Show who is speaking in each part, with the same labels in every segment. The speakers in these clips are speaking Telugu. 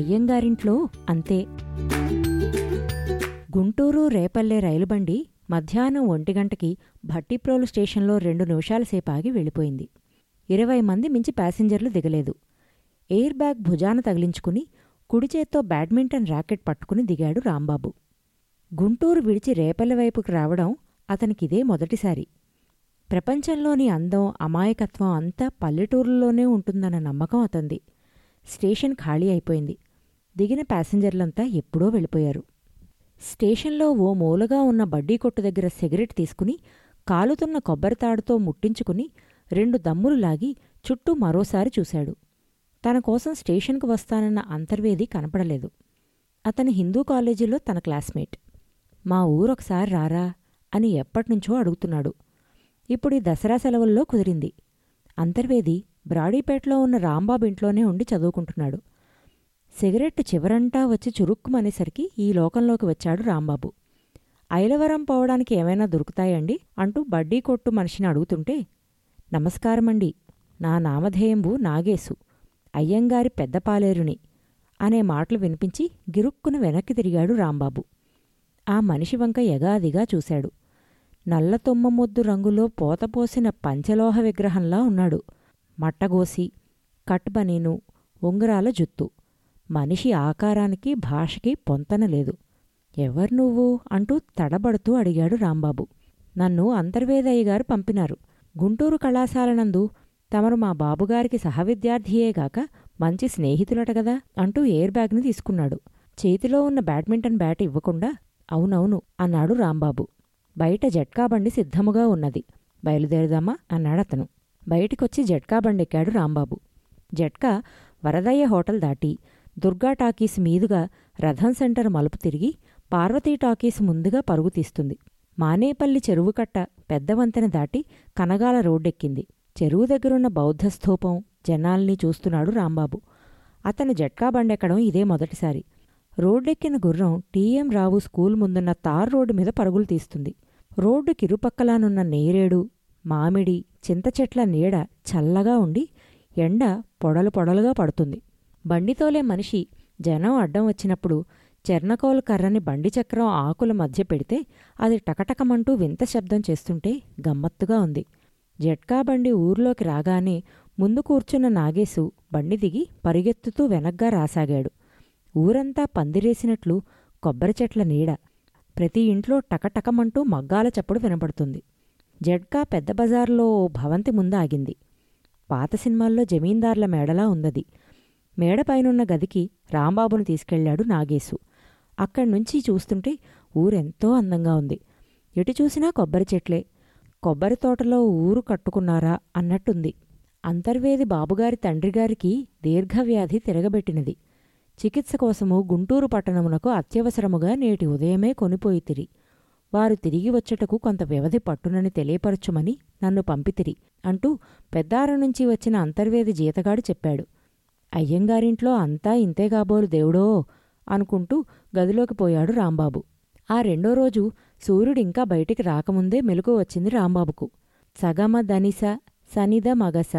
Speaker 1: అయ్యంగారింట్లో అంతే గుంటూరు రేపల్లె రైలుబండి మధ్యాహ్నం ఒంటి గంటకి భట్టిప్రోలు స్టేషన్లో రెండు నిమిషాల సేపు ఆగి వెళ్ళిపోయింది ఇరవై మంది మించి ప్యాసింజర్లు దిగలేదు ఎయిర్ బ్యాగ్ భుజాన తగిలించుకుని కుడి చేత్తో బ్యాడ్మింటన్ ర్యాకెట్ పట్టుకుని దిగాడు రాంబాబు గుంటూరు విడిచి రేపల్లె వైపుకి రావడం అతనికిదే మొదటిసారి ప్రపంచంలోని అందం అమాయకత్వం అంతా పల్లెటూరులోనే ఉంటుందన్న నమ్మకం అతంది స్టేషన్ ఖాళీ అయిపోయింది దిగిన ప్యాసింజర్లంతా ఎప్పుడో వెళ్ళిపోయారు స్టేషన్లో ఓ మూలగా ఉన్న బడ్డీ కొట్టు దగ్గర సిగరెట్ తీసుకుని కాలుతున్న కొబ్బరితాడుతో ముట్టించుకుని రెండు దమ్ములు లాగి చుట్టూ మరోసారి చూశాడు తన కోసం స్టేషన్కు వస్తానన్న అంతర్వేది కనపడలేదు అతని హిందూ కాలేజీలో తన క్లాస్మేట్ మా ఊరొకసారి రారా అని ఎప్పటినుంచో అడుగుతున్నాడు ఇప్పుడు ఈ దసరా సెలవుల్లో కుదిరింది అంతర్వేది బ్రాడీపేటలో ఉన్న రాంబాబు ఇంట్లోనే ఉండి చదువుకుంటున్నాడు సిగరెట్ చివరంటా వచ్చి చురుక్కుమనేసరికి ఈ లోకంలోకి వచ్చాడు రాంబాబు ఐలవరం పోవడానికి ఏమైనా దొరుకుతాయండి అంటూ బడ్డీ కొట్టు మనిషిని అడుగుతుంటే నమస్కారమండి నా నామధేయంబు నాగేశు అయ్యంగారి పెద్ద పాలేరుని అనే మాటలు వినిపించి గిరుక్కున వెనక్కి తిరిగాడు రాంబాబు ఆ మనిషి వంక యగాదిగా చూశాడు నల్ల తుమ్మమొద్దు రంగులో పోతపోసిన పంచలోహ విగ్రహంలా ఉన్నాడు మట్టగోసి కట్బనీను ఉంగరాల జుత్తు మనిషి ఆకారానికి భాషకి పొంతనలేదు ఎవరు నువ్వు అంటూ తడబడుతూ అడిగాడు రాంబాబు నన్ను అంతర్వేదయ్య గారు పంపినారు గుంటూరు కళాశాలనందు తమరు మా బాబుగారికి సహవిద్యార్థియేగాక మంచి స్నేహితులట గదా అంటూ ఎయిర్ బ్యాగ్ని తీసుకున్నాడు చేతిలో ఉన్న బ్యాడ్మింటన్ బ్యాట్ ఇవ్వకుండా అవునవును అన్నాడు రాంబాబు బయట జట్కా బండి సిద్ధముగా ఉన్నది బయలుదేరుదామా అన్నాడతను బయటికొచ్చి జట్కా బండెక్కాడు రాంబాబు జట్కా వరదయ్య హోటల్ దాటి దుర్గా టాకీస్ మీదుగా రథం సెంటర్ మలుపు తిరిగి పార్వతీ టాకీస్ ముందుగా పరుగు తీస్తుంది మానేపల్లి చెరువు కట్ట పెద్ద వంతెన దాటి కనగాల రోడ్డెక్కింది చెరువు దగ్గరున్న బౌద్ధ స్థూపం జనాల్ని చూస్తున్నాడు రాంబాబు అతను జట్కా బండెక్కడం ఇదే మొదటిసారి రోడ్డెక్కిన గుర్రం టీఎం రావు స్కూల్ ముందున్న తార్ రోడ్డు మీద పరుగులు తీస్తుంది రోడ్డు కిరుపక్కలానున్న నేరేడు మామిడి చింత చెట్ల నీడ చల్లగా ఉండి ఎండ పొడలు పొడలుగా పడుతుంది బండితోలే మనిషి జనం అడ్డం వచ్చినప్పుడు చెర్నకోలు కర్రని బండి చక్రం ఆకుల మధ్య పెడితే అది టకటకమంటూ వింత శబ్దం చేస్తుంటే గమ్మత్తుగా ఉంది జట్కా బండి ఊర్లోకి రాగానే ముందు కూర్చున్న నాగేశు బండి దిగి పరిగెత్తుతూ వెనగ్గా రాసాగాడు ఊరంతా పందిరేసినట్లు కొబ్బరి చెట్ల నీడ ప్రతి ఇంట్లో టకటకమంటూ మగ్గాల చప్పుడు వినపడుతుంది జడ్కా పెద్ద బజార్లో ఓ భవంతి ముందు ఆగింది పాత సినిమాల్లో జమీందార్ల మేడలా ఉందది మేడపైనున్న గదికి రాంబాబును తీసుకెళ్లాడు నాగేశు అక్కడ్నుంచి చూస్తుంటే ఊరెంతో అందంగా ఉంది ఎటు చూసినా కొబ్బరి చెట్లే కొబ్బరి తోటలో ఊరు కట్టుకున్నారా అన్నట్టుంది అంతర్వేది బాబుగారి తండ్రిగారికి దీర్ఘవ్యాధి తిరగబెట్టినది చికిత్స కోసము గుంటూరు పట్టణమునకు అత్యవసరముగా నేటి ఉదయమే కొనిపోయితిరి వారు తిరిగి వచ్చుటకు కొంత వ్యవధి పట్టునని తెలియపరచుమని నన్ను పంపితిరి అంటూ పెద్దార నుంచి వచ్చిన అంతర్వేది జీతగాడు చెప్పాడు అయ్యంగారింట్లో అంతా ఇంతే కాబోలు దేవుడో అనుకుంటూ గదిలోకి పోయాడు రాంబాబు ఆ రెండో రోజు సూర్యుడింకా బయటికి రాకముందే మెలకు వచ్చింది రాంబాబుకు సగమ దనిస సనిద మగస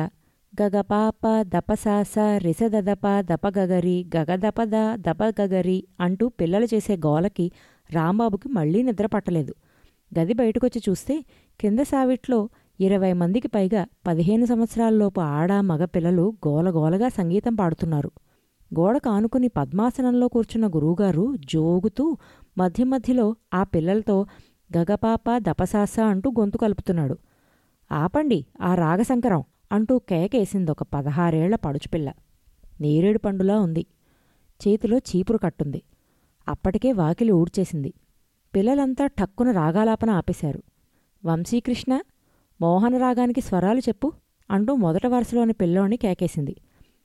Speaker 1: గగపాప దపసాస రిసదదప దపగగరి గగదపద దపగగరి అంటూ పిల్లలు చేసే గోలకి రాంబాబుకి మళ్లీ నిద్ర పట్టలేదు గది బయటకొచ్చి చూస్తే కింద సావిట్లో ఇరవై మందికి పైగా పదిహేను సంవత్సరాల్లోపు ఆడ మగ పిల్లలు గోలగోలగా సంగీతం పాడుతున్నారు గోడ కానుకుని పద్మాసనంలో కూర్చున్న గురువుగారు జోగుతూ మధ్య మధ్యలో ఆ పిల్లలతో గగపాప దపసాస అంటూ గొంతు కలుపుతున్నాడు ఆపండి ఆ రాగశంకరం అంటూ కేకేసిందొక పదహారేళ్ల పడుచుపిల్ల నేరేడు పండులా ఉంది చేతిలో చీపురు కట్టుంది అప్పటికే వాకిలి ఊడ్చేసింది పిల్లలంతా టక్కున రాగాలాపన ఆపేశారు వంశీకృష్ణ మోహన రాగానికి స్వరాలు చెప్పు అంటూ మొదట వరుసలోని పిల్లోని కేకేసింది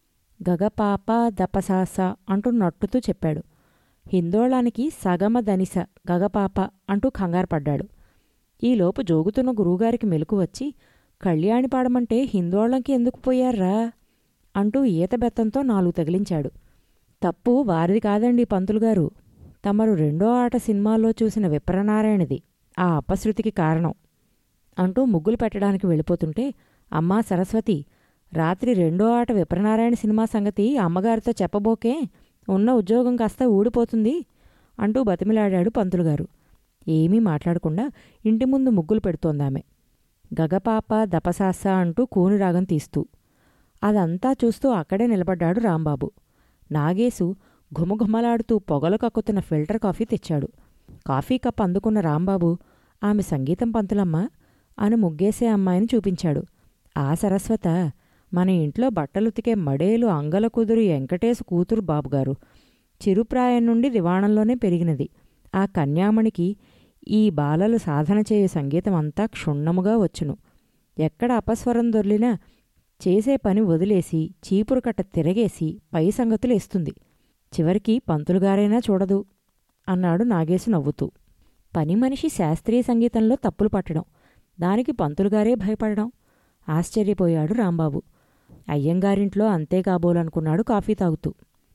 Speaker 1: గగపాప దపసాస అంటూ నట్టుతూ చెప్పాడు హిందోళానికి సగమ దనిస గగపాప అంటూ కంగారు పడ్డాడు ఈలోపు జోగుతున్న గురువుగారికి మెలకు వచ్చి కళ్యాణి పాడమంటే హిందోళంకి ఎందుకు పోయారా అంటూ ఈత బెత్తంతో నాలుగు తగిలించాడు తప్పు వారిది కాదండి పంతులుగారు తమరు రెండో ఆట సినిమాలో చూసిన విప్రనారాయణది ఆ అపశృతికి కారణం అంటూ ముగ్గులు పెట్టడానికి వెళ్ళిపోతుంటే అమ్మా సరస్వతి రాత్రి రెండో ఆట విప్రనారాయణ సినిమా సంగతి అమ్మగారితో చెప్పబోకే ఉన్న ఉద్యోగం కాస్త ఊడిపోతుంది అంటూ బతిమిలాడాడు పంతులుగారు ఏమీ మాట్లాడకుండా ఇంటి ముందు ముగ్గులు పెడుతోందామె గగపాప దపసాస అంటూ కూని రాగం తీస్తూ అదంతా చూస్తూ అక్కడే నిలబడ్డాడు రాంబాబు నాగేశు ఘుమఘుమలాడుతూ పొగలు కక్కుతున్న ఫిల్టర్ కాఫీ తెచ్చాడు కాఫీ కప్ అందుకున్న రాంబాబు ఆమె సంగీతం పంతులమ్మ అని ముగ్గేసే అమ్మాయిని చూపించాడు ఆ సరస్వత మన ఇంట్లో బట్టలుతికే మడేలు అంగల కుదురు వెంకటేశు కూతురు బాబుగారు చిరుప్రాయం నుండి దివాణంలోనే పెరిగినది ఆ కన్యామణికి ఈ బాలలు సాధన చేయు సంగీతం అంతా క్షుణ్ణముగా వచ్చును ఎక్కడ అపస్వరం దొర్లినా చేసే పని వదిలేసి చీపురు కట్ట తిరగేసి పై సంగతులు ఇస్తుంది చివరికి పంతులుగారైనా చూడదు అన్నాడు నాగేశు నవ్వుతూ పని మనిషి శాస్త్రీయ సంగీతంలో తప్పులు పట్టడం దానికి పంతులుగారే భయపడడం ఆశ్చర్యపోయాడు రాంబాబు అయ్యంగారింట్లో అంతే కాబోలనుకున్నాడు కాఫీ తాగుతూ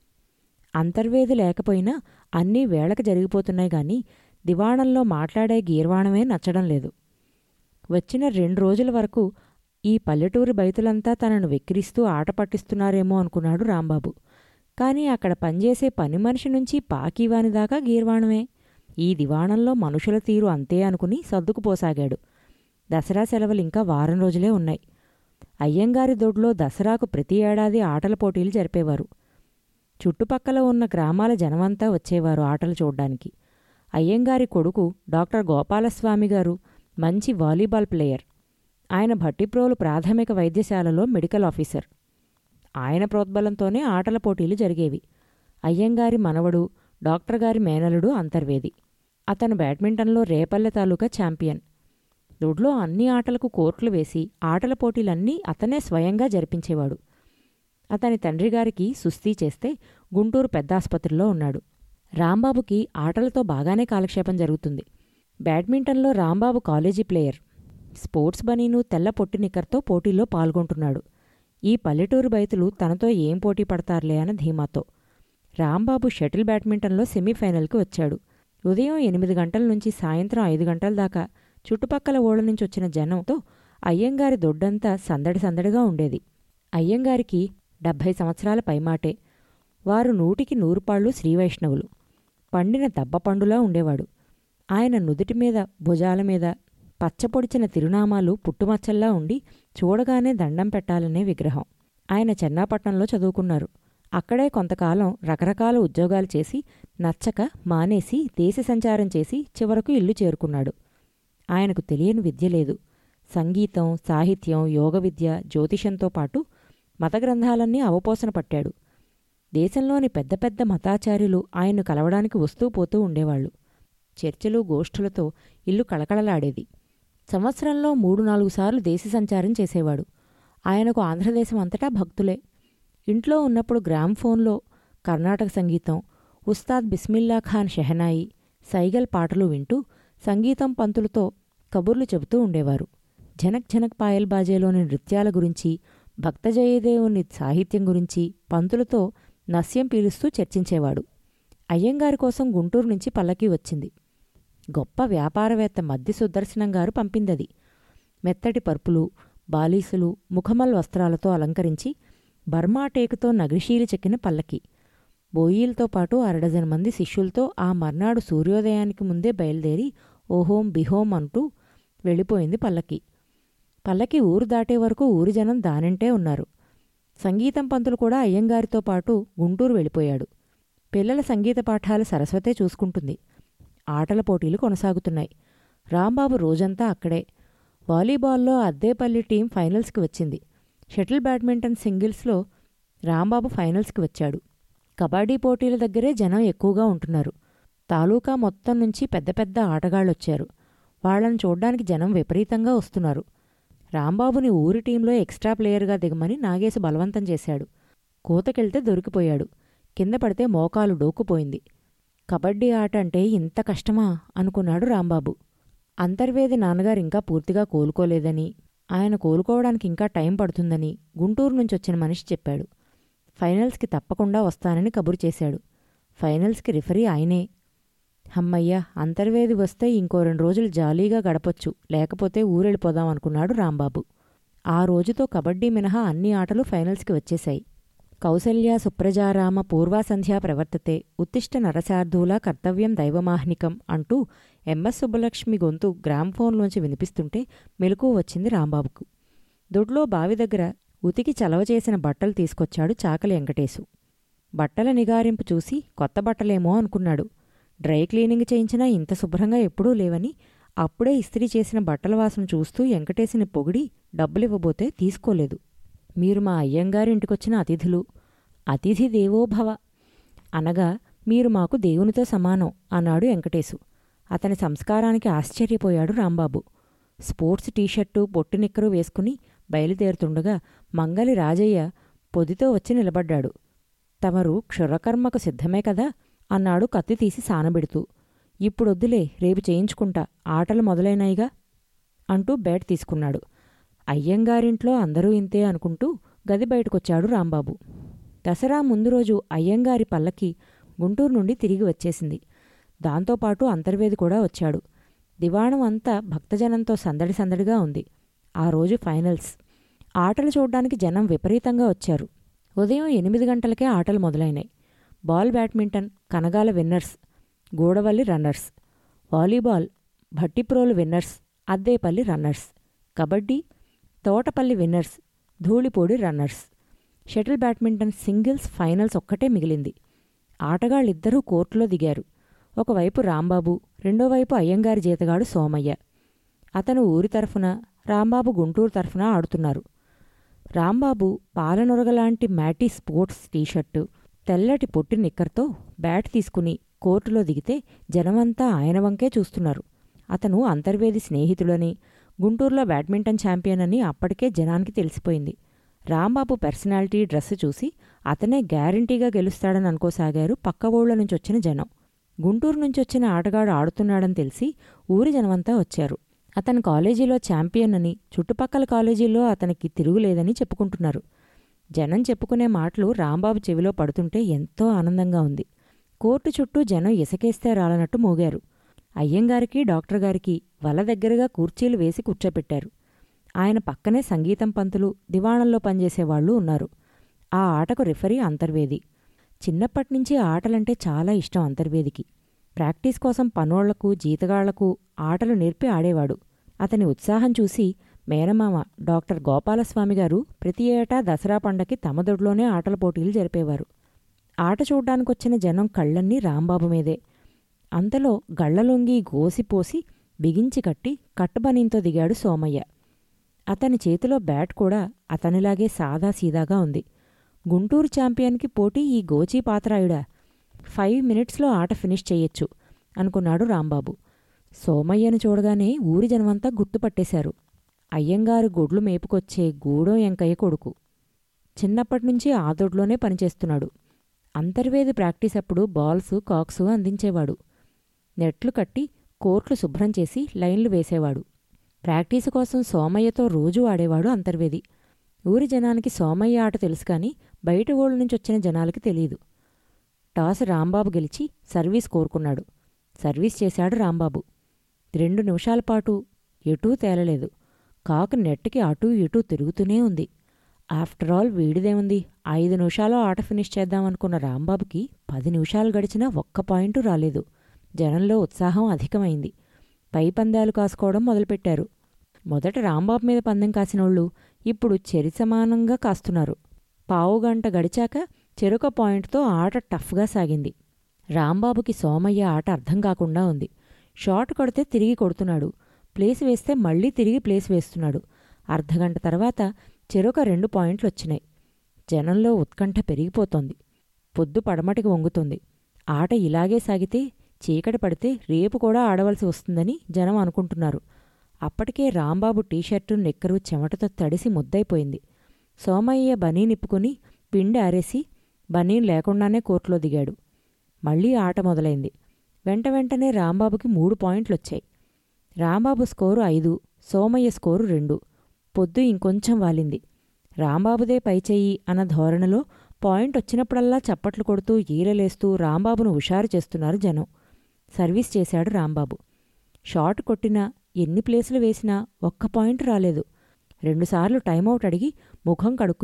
Speaker 1: అంతర్వేది లేకపోయినా అన్నీ వేళకు జరిగిపోతున్నాయి గాని దివాణంలో మాట్లాడే గీర్వాణమే నచ్చడం లేదు వచ్చిన రెండు రోజుల వరకు ఈ పల్లెటూరి బయతులంతా తనను వెక్కిరిస్తూ ఆట పట్టిస్తున్నారేమో అనుకున్నాడు రాంబాబు కాని అక్కడ పనిచేసే పని మనిషి నుంచి పాకీవాని దాకా గీర్వాణమే ఈ దివాణంలో మనుషుల తీరు అంతే అనుకుని సర్దుకుపోసాగాడు దసరా సెలవులు ఇంకా వారం రోజులే ఉన్నాయి అయ్యంగారి దొడ్లో దసరాకు ప్రతి ఏడాది ఆటల పోటీలు జరిపేవారు చుట్టుపక్కల ఉన్న గ్రామాల జనమంతా వచ్చేవారు ఆటలు చూడ్డానికి అయ్యంగారి కొడుకు డాక్టర్ గోపాలస్వామి గారు మంచి వాలీబాల్ ప్లేయర్ ఆయన భట్టిప్రోలు ప్రాథమిక వైద్యశాలలో మెడికల్ ఆఫీసర్ ఆయన ప్రోద్బలంతోనే ఆటల పోటీలు జరిగేవి అయ్యంగారి మనవడు డాక్టర్ గారి మేనలుడు అంతర్వేది అతను బ్యాడ్మింటన్లో రేపల్లె తాలూకా ఛాంపియన్ దొడ్లో అన్ని ఆటలకు కోర్టులు వేసి ఆటల పోటీలన్నీ అతనే స్వయంగా జరిపించేవాడు అతని తండ్రిగారికి సుస్తీ చేస్తే గుంటూరు పెద్దాసుపత్రిలో ఉన్నాడు రాంబాబుకి ఆటలతో బాగానే కాలక్షేపం జరుగుతుంది బ్యాడ్మింటన్లో రాంబాబు కాలేజీ ప్లేయర్ స్పోర్ట్స్ బనీను తెల్ల పొట్టి నిక్కర్తో పోటీలో పాల్గొంటున్నాడు ఈ పల్లెటూరు బైతులు తనతో ఏం పోటీ పడతారులే అన్న ధీమాతో రాంబాబు షటిల్ బ్యాడ్మింటన్లో సెమీఫైనల్కి వచ్చాడు ఉదయం ఎనిమిది గంటల నుంచి సాయంత్రం ఐదు గంటల దాకా చుట్టుపక్కల ఊళ్ళ నుంచి వచ్చిన జనంతో అయ్యంగారి దొడ్డంతా సందడి సందడిగా ఉండేది అయ్యంగారికి డెబ్భై సంవత్సరాల పైమాటే వారు నూటికి నూరుపాళ్ళు శ్రీవైష్ణవులు పండిన దబ్బపండులా ఉండేవాడు ఆయన నుదుటి మీద భుజాల మీద పచ్చపొడిచిన తిరునామాలు పుట్టుమచ్చల్లా ఉండి చూడగానే దండం పెట్టాలనే విగ్రహం ఆయన చెన్నాపట్నంలో చదువుకున్నారు అక్కడే కొంతకాలం రకరకాల ఉద్యోగాలు చేసి నచ్చక మానేసి దేశ సంచారం చేసి చివరకు ఇల్లు చేరుకున్నాడు ఆయనకు తెలియని విద్య లేదు సంగీతం సాహిత్యం యోగ విద్య జ్యోతిషంతో పాటు మత గ్రంథాలన్నీ అవపోసన పట్టాడు దేశంలోని పెద్ద పెద్ద మతాచార్యులు ఆయన్ను కలవడానికి వస్తూ పోతూ ఉండేవాళ్లు చర్చలు గోష్ఠులతో ఇల్లు కళకళలాడేది సంవత్సరంలో మూడు నాలుగు సార్లు దేశ సంచారం చేసేవాడు ఆయనకు ఆంధ్రదేశం అంతటా భక్తులే ఇంట్లో ఉన్నప్పుడు గ్రామ్ఫోన్లో కర్ణాటక సంగీతం ఉస్తాద్ బిస్మిల్లా ఖాన్ షెహనాయి సైగల్ పాటలు వింటూ సంగీతం పంతులతో కబుర్లు చెబుతూ ఉండేవారు జనక్ జనక్ పాయల్ బాజేలోని నృత్యాల గురించి భక్తజయదేవుని సాహిత్యం గురించి పంతులతో నస్యం పీలుస్తూ చర్చించేవాడు అయ్యంగారి కోసం గుంటూరు నుంచి పల్లకి వచ్చింది గొప్ప వ్యాపారవేత్త మద్ది సుదర్శనం గారు పంపిందది మెత్తటి పరుపులు బాలీసులు ముఖమల్ వస్త్రాలతో అలంకరించి బర్మా టేకుతో నగిషీలు చెక్కిన పల్లకి బోయీలతో పాటు అరడజన్ మంది శిష్యులతో ఆ మర్నాడు సూర్యోదయానికి ముందే బయలుదేరి ఓహోం బిహోం అంటూ వెళ్ళిపోయింది పల్లకి పల్లకి ఊరు దాటే వరకు ఊరి జనం దానింటే ఉన్నారు సంగీతం పంతులు కూడా అయ్యంగారితో పాటు గుంటూరు వెళ్ళిపోయాడు పిల్లల సంగీత పాఠాలు సరస్వతే చూసుకుంటుంది ఆటల పోటీలు కొనసాగుతున్నాయి రాంబాబు రోజంతా అక్కడే వాలీబాల్లో అద్దేపల్లి టీం ఫైనల్స్కి వచ్చింది షటిల్ బ్యాడ్మింటన్ సింగిల్స్లో రాంబాబు ఫైనల్స్కి వచ్చాడు కబడ్డీ పోటీల దగ్గరే జనం ఎక్కువగా ఉంటున్నారు తాలూకా మొత్తం నుంచి పెద్ద పెద్ద ఆటగాళ్ళొచ్చారు వాళ్లను చూడ్డానికి జనం విపరీతంగా వస్తున్నారు రాంబాబుని ఊరి టీంలో ఎక్స్ట్రా ప్లేయర్గా దిగమని నాగేశు బలవంతం చేశాడు కూతకెళ్తే దొరికిపోయాడు కింద పడితే మోకాలు డోక్కుపోయింది కబడ్డీ ఆట అంటే ఇంత కష్టమా అనుకున్నాడు రాంబాబు అంతర్వేది నాన్నగారు ఇంకా పూర్తిగా కోలుకోలేదని ఆయన కోలుకోవడానికి ఇంకా టైం పడుతుందని గుంటూరు నుంచి వచ్చిన మనిషి చెప్పాడు ఫైనల్స్కి తప్పకుండా వస్తానని కబురు చేశాడు ఫైనల్స్కి రిఫరీ ఆయనే హమ్మయ్య అంతర్వేది వస్తే ఇంకో రెండు రోజులు జాలీగా గడపొచ్చు లేకపోతే ఊరెళ్ళిపోదాం అనుకున్నాడు రాంబాబు ఆ రోజుతో కబడ్డీ మినహా అన్ని ఆటలు ఫైనల్స్కి వచ్చేశాయి కౌసల్యా సుప్రజారామ పూర్వాసంధ్యా ప్రవర్తతే ఉత్తిష్ట నరశార్దూల కర్తవ్యం దైవమాహ్నికం అంటూ ఎంఎస్ సుబ్బలక్ష్మి గొంతు గ్రామ్ఫోన్లోంచి వినిపిస్తుంటే మెలకు వచ్చింది రాంబాబుకు దొడ్లో బావి దగ్గర ఉతికి చలవ చేసిన బట్టలు తీసుకొచ్చాడు చాకలి వెంకటేశు బట్టల నిగారింపు చూసి కొత్త బట్టలేమో అనుకున్నాడు డ్రై క్లీనింగ్ చేయించినా ఇంత శుభ్రంగా ఎప్పుడూ లేవని అప్పుడే ఇస్త్రీ చేసిన బట్టల వాసన చూస్తూ వెంకటేశుని పొగిడి డబ్బులివ్వబోతే తీసుకోలేదు మీరు మా అయ్యంగారింటికొచ్చిన అతిథులు అతిథి దేవోభవ అనగా మీరు మాకు దేవునితో సమానం అన్నాడు వెంకటేశు అతని సంస్కారానికి ఆశ్చర్యపోయాడు రాంబాబు స్పోర్ట్స్ టీషర్టు పొట్టి నిక్కరు వేసుకుని బయలుదేరుతుండగా మంగలి రాజయ్య పొదితో వచ్చి నిలబడ్డాడు తమరు క్షురకర్మకు సిద్ధమే కదా అన్నాడు కత్తి తీసి సానబెడుతూ ఇప్పుడొద్దులే రేపు చేయించుకుంటా ఆటలు మొదలైనాయిగా అంటూ బ్యాట్ తీసుకున్నాడు అయ్యంగారింట్లో అందరూ ఇంతే అనుకుంటూ గది బయటకొచ్చాడు రాంబాబు దసరా ముందు రోజు అయ్యంగారి పల్లకి గుంటూరు నుండి తిరిగి వచ్చేసింది దాంతోపాటు అంతర్వేది కూడా వచ్చాడు దివాణం అంతా భక్తజనంతో సందడి సందడిగా ఉంది ఆ రోజు ఫైనల్స్ ఆటలు చూడ్డానికి జనం విపరీతంగా వచ్చారు ఉదయం ఎనిమిది గంటలకే ఆటలు మొదలైనాయి ball badminton Kanagala winners Gudavalli runners volleyball Bhattiprolu winners Addepalli runners kabaddi Thotapalli winners Dhulipudi runners shuttle badminton singles finals ఒక్కటే మిగిలింది ఆటగాళ్ళిద్దరూ కోర్టులో దిగారు ఒకవైపు రాంబాబు రెండోవైపు అయ్యంగారి జీతగాడు సోమయ్య అతను ఊరి తరఫున రాంబాబు గుంటూరు తరఫున ఆడుతున్నారు రాంబాబు పాలనొరగలాంటి మ్యాటీ స్పోర్ట్స్ టీషర్టు తెల్లటి పొట్టి నిక్కర్తో బ్యాట్ తీసుకుని కోర్టులో దిగితే జనమంతా ఆయన వంకే చూస్తున్నారు అతను అంతర్వేది స్నేహితుడని గుంటూరులో బ్యాడ్మింటన్ ఛాంపియన్ అని అప్పటికే జనానికి తెలిసిపోయింది రాంబాబు పర్సనాలిటీ డ్రెస్ చూసి అతనే గ్యారంటీగా గెలుస్తాడని అనుకోసాగారు పక్క ఊళ్ళ నుంచి వచ్చిన జనం గుంటూరు నుంచి వచ్చిన ఆటగాడు ఆడుతున్నాడని తెలిసి ఊరి జనమంతా వచ్చారు అతని కాలేజీలో ఛాంపియన్ అని చుట్టుపక్కల కాలేజీల్లో అతనికి తిరుగులేదని చెప్పుకుంటున్నారు జనం చెప్పుకునే మాటలు రాంబాబు చెవిలో పడుతుంటే ఎంతో ఆనందంగా ఉంది కోర్టు చుట్టూ జనం ఇసకేస్తే రాలనట్టు మోగారు అయ్యంగారికి డాక్టర్ గారికి వల దగ్గరగా కుర్చీలు వేసి కూర్చోపెట్టారు ఆయన పక్కనే సంగీతం పంతులు దివాణంలో పనిచేసేవాళ్లు ఉన్నారు ఆ ఆటకు రిఫరీ అంతర్వేది చిన్నప్పటినుంచి ఆటలంటే చాలా ఇష్టం అంతర్వేదికి ప్రాక్టీస్ కోసం పనోళ్లకు జీతగాళ్లకు ఆటలు నేర్పి ఆడేవాడు అతని ఉత్సాహం చూసి మేనమామ డాక్టర్ గోపాలస్వామి గారు ప్రతి ఏటా దసరా పండకి తమ దొడ్లోనే ఆటల పోటీలు జరిపేవారు ఆట చూడ్డానికొచ్చిన జనం కళ్ళన్నీ రాంబాబు మీదే అంతలో గళ్లలొంగి గోసిపోసి బిగించి కట్టి కట్టుబనీంతో దిగాడు సోమయ్య అతని చేతిలో బ్యాట్ కూడా అతనిలాగే సాదాసీదాగా ఉంది గుంటూరు ఛాంపియన్కి పోటీ ఈ గోచీ పాత్రాయుడా ఫైవ్ మినిట్స్లో ఆట ఫినిష్ చెయ్యొచ్చు అనుకున్నాడు రాంబాబు సోమయ్యను చూడగానే ఊరి జనమంతా గుర్తుపట్టేశారు అయ్యంగారు గొడ్లు మేపుకొచ్చే గూడో ఎంకయ్య కొడుకు చిన్నప్పటినుంచి ఆ దొడ్లోనే పనిచేస్తున్నాడు అంతర్వేది ప్రాక్టీస్ అప్పుడు బాల్స్ కాక్సు అందించేవాడు నెట్లు కట్టి కోర్ట్లు శుభ్రం చేసి లైన్లు వేసేవాడు ప్రాక్టీసు కోసం సోమయ్యతో రోజూ ఆడేవాడు అంతర్వేది ఊరి జనానికి సోమయ్య ఆట తెలుసు కానీ బయట ఊళ్ళ నుంచి వచ్చిన జనాలకి తెలియదు టాస్ రాంబాబు గెలిచి సర్వీస్ కోరుకున్నాడు సర్వీస్ చేశాడు రాంబాబు రెండు నిమిషాల పాటు ఎటూ తేలలేదు కాకు నెట్కి అటూ ఇటూ తిరుగుతూనే ఉంది ఆఫ్టర్ ఆల్ వీడిదేముంది ఐదు నిమిషాలు ఆట ఫినిష్ చేద్దామనుకున్న రాంబాబుకి పది నిమిషాలు గడిచినా ఒక్క పాయింటు రాలేదు జనంలో ఉత్సాహం అధికమైంది పై పందాలు కాసుకోవడం మొదలుపెట్టారు మొదట రాంబాబు మీద పందెం కాసినోళ్ళు ఇప్పుడు చెరి సమానంగా కాస్తున్నారు పావుగంట గడిచాక చెరుక పాయింట్తో ఆట టఫ్గా సాగింది రాంబాబుకి సోమయ్య ఆట అర్థం కాకుండా ఉంది షాట్ కొడితే తిరిగి కొడుతున్నాడు ప్లేస్ వేస్తే మళ్ళీ తిరిగి ప్లేస్ వేస్తున్నాడు అర్ధగంట తర్వాత చెరొక రెండు పాయింట్లు వచ్చినాయి జనంలో ఉత్కంఠ పెరిగిపోతోంది పొద్దు పడమటికి వంగుతుంది ఆట ఇలాగే సాగితే చీకటి పడితే రేపు కూడా ఆడవలసి వస్తుందని జనం అనుకుంటున్నారు అప్పటికే రాంబాబు టీషర్టు నెక్కరు చెమటతో తడిసి ముద్దైపోయింది సోమయ్య బనీ నిప్పుకుని పిండి ఆరేసి బనీన్ లేకుండానే కోర్టులో దిగాడు మళ్లీ ఆట మొదలైంది వెంట వెంటనే రాంబాబుకి మూడు పాయింట్లొచ్చాయి రాంబాబు స్కోరు ఐదు సోమయ్య స్కోరు రెండు పొద్దు ఇంకొంచెం వాలింది రాంబాబుదే పైచెయ్యి అన్న ధోరణిలో పాయింట్ వచ్చినప్పుడల్లా చప్పట్లు కొడుతూ ఈలలేస్తూ రాంబాబును హుషారు చేస్తున్నారు జనం సర్వీస్ చేశాడు రాంబాబు షాట్ కొట్టినా ఎన్ని ప్లేసులు వేసినా ఒక్క పాయింట్ రాలేదు రెండుసార్లు టైమౌట్ అడిగి ముఖం కడుక్కుని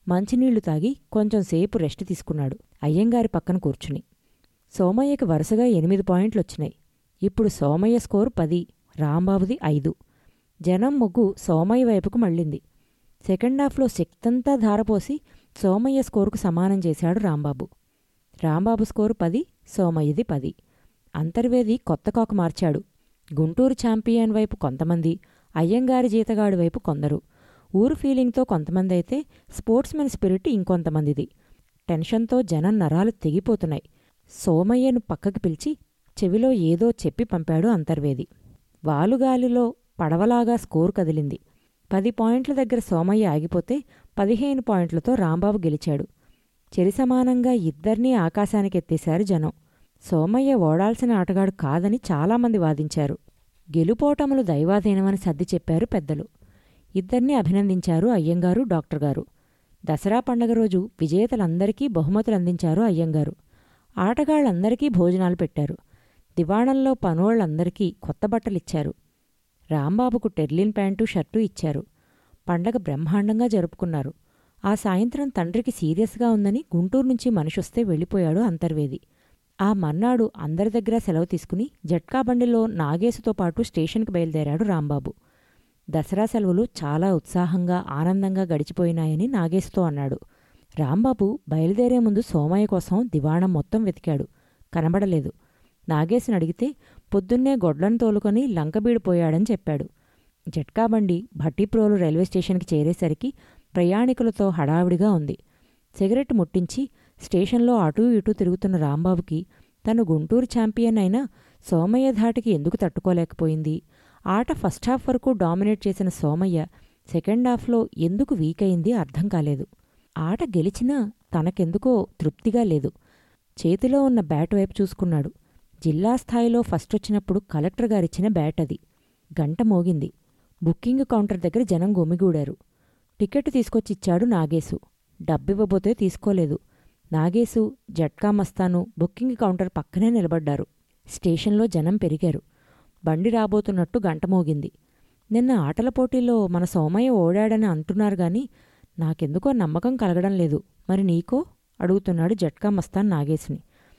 Speaker 1: మంచినీళ్లు తాగి కొంచెం సేపు రెస్ట్ తీసుకున్నాడు అయ్యంగారి పక్కన కూర్చుని సోమయ్యకి వరుసగా ఎనిమిది పాయింట్లొచ్చినాయి ఇప్పుడు సోమయ్య స్కోర్ పది రాంబాబుది ఐదు జనం మొగ్గు సోమయ్య వైపుకు మళ్ళింది సెకండ్ హాఫ్లో శక్తంతా ధారపోసి సోమయ్య స్కోరుకు సమానం చేశాడు రాంబాబు రాంబాబు స్కోరు పది సోమయ్యది పది అంతర్వేది కొత్త కాకు మార్చాడు గుంటూరు ఛాంపియన్ వైపు కొంతమంది అయ్యంగారి జీతగాడి వైపు కొందరు ఊరు ఫీలింగ్తో కొంతమంది అయితే స్పోర్ట్స్మెన్ స్పిరిట్ ఇంకొంతమందిది టెన్షన్తో జనం నరాలు తెగిపోతున్నాయి సోమయ్యను పక్కకి పిలిచి చెవిలో ఏదో చెప్పి పంపాడు అంతర్వేది వాలుగాలిలో పడవలాగా స్కోరు కదిలింది పది పాయింట్ల దగ్గర సోమయ్య ఆగిపోతే పదిహేను పాయింట్లతో రాంబాబు గెలిచాడు చెరిసమానంగా ఇద్దర్నీ ఆకాశానికెత్తేశారు జనం సోమయ్య ఓడాల్సిన ఆటగాడు కాదని చాలామంది వాదించారు గెలుపోటములు దైవాధీనమని సర్ది చెప్పారు పెద్దలు ఇద్దర్నీ అభినందించారు అయ్యంగారు డాక్టర్ గారు దసరా పండగ రోజు విజేతలందరికీ బహుమతులు అందించారు అయ్యంగారు ఆటగాళ్లందరికీ భోజనాలు పెట్టారు దివాణంలో పనోళ్లందరికీ కొత్త బట్టలిచ్చారు రాంబాబుకు టెర్లిన్ ప్యాంటు షర్టు ఇచ్చారు పండగ బ్రహ్మాండంగా జరుపుకున్నారు ఆ సాయంత్రం తండ్రికి సీరియస్గా ఉందని గుంటూరు నుంచి మనిషొస్తే వెళ్ళిపోయాడు అంతర్వేది ఆ మర్నాడు అందరి దగ్గర సెలవు తీసుకుని జట్కా బండిలో నాగేసుతో పాటు స్టేషన్కి బయలుదేరాడు రాంబాబు దసరా సెలవులు చాలా ఉత్సాహంగా ఆనందంగా గడిచిపోయినాయని నాగేసుతో అన్నాడు రాంబాబు బయలుదేరే ముందు సోమయ్య కోసం దివాణం మొత్తం వెతికాడు కనబడలేదు నాగేశుని అడిగితే పొద్దున్నే గొడ్లను తోలుకొని లంకబీడిపోయాడని చెప్పాడు జట్కాబండి భట్టిప్రోలు రైల్వే స్టేషన్కి చేరేసరికి ప్రయాణికులతో హడావిడిగా ఉంది సిగరెట్ ముట్టించి స్టేషన్లో అటూ ఇటూ తిరుగుతున్న రాంబాబుకి తను గుంటూరు ఛాంపియన్ అయినా సోమయ్య ధాటికి ఎందుకు తట్టుకోలేకపోయింది ఆట ఫస్ట్ హాఫ్ వరకు డామినేట్ చేసిన సోమయ్య సెకండ్ హాఫ్లో ఎందుకు వీక్ అయింది అర్థం కాలేదు ఆట గెలిచినా తనకెందుకో తృప్తిగా లేదు చేతిలో ఉన్న బ్యాట్ వైపు చూసుకున్నాడు జిల్లా స్థాయిలో ఫస్ట్ వచ్చినప్పుడు కలెక్టర్ గారిచ్చిన బ్యాట్ అది గంట మోగింది బుకింగ్ కౌంటర్ దగ్గర జనం గుమిగూడారు టికెట్ తీసుకొచ్చిచ్చాడు నాగేశు డబ్బివ్వబోతే తీసుకోలేదు నాగేశు జట్కా మస్తాను బుకింగ్ కౌంటర్ పక్కనే నిలబడ్డారు స్టేషన్లో జనం పెరిగారు బండి రాబోతున్నట్టు గంట మోగింది నిన్న ఆటల పోటీలో మన సోమయ్య ఓడాడని అంటున్నారు గాని నాకెందుకో నమ్మకం కలగడం లేదు మరి నీకో అడుగుతున్నాడు జట్కా మస్తాన్ నాగేశుని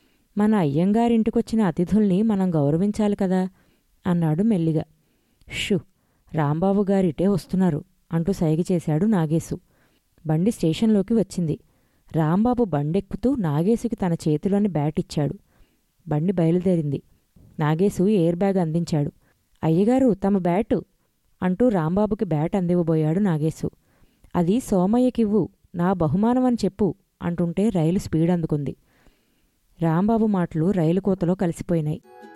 Speaker 1: మన అయ్యంగారింటికొచ్చిన అతిథుల్ని మనం గౌరవించాలి కదా అన్నాడు మెల్లిగా షు రాంబాబు గారిటే వస్తున్నారు అంటూ సైగ చేశాడు నాగేశు బండి స్టేషన్లోకి వచ్చింది రాంబాబు బండెక్కుతూ నాగేశుకి తన చేతిలోని బ్యాట్ ఇచ్చాడు బండి బయలుదేరింది నాగేశు ఎయిర్ బ్యాగ్ అందించాడు అయ్యగారు తమ బ్యాటు అంటూ రాంబాబుకి బ్యాట్ అందివ్వబోయాడు నాగేశు అది సోమయ్యకివ్వు నా బహుమానమని చెప్పు అంటుంటే రైలు స్పీడ్ అందుకుంది రాంబాబు మాటలు రైలు కోతలో కలిసిపోయినాయి